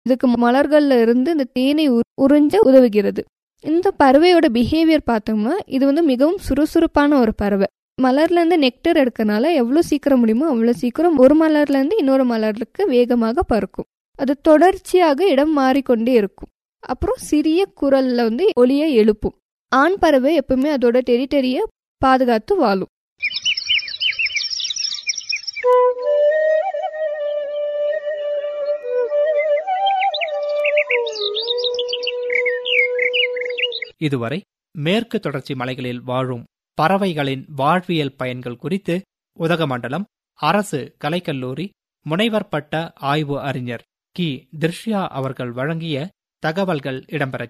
இதுக்கு மலர்கள்ல இருந்து இந்த தேனை உ- உறிஞ்ச உதவுகிறது இந்த பறவையோட பிஹேவியர் பார்த்தோம்னா இது வந்து மிகவும் சுறுசுறுப்பான ஒரு பறவை மலர்ல இருந்து நெக்டர் எடுக்கனால எவ்வளவு சீக்கிரம் முடியுமோ அவ்வளவு சீக்கிரம் ஒரு மலர்ல இருந்து இன்னொரு மலருக்கு வேகமாக பறக்கும் அது தொடர்ச்சியாக இடம் மாறிக்கொண்டே இருக்கும் அப்புறம் சிறிய குரல்ல வந்து ஒலியை எழுப்பும் ஆண் பறவை எப்பவுமே அதோட டெரிட்டரியை பாதுகாத்து வாழும் இதுவரை மேற்கு தொடர்ச்சி மலைகளில் வாழும் பறவைகளின் வாழ்வியல் பயன்கள் குறித்து உதகமண்டலம் அரசு கலைக்கல்லூரி முனைவர் பட்ட ஆய்வு அறிஞர் கி திருஷ்யா அவர்கள் வழங்கிய தகவல்கள் இடம்பெறச்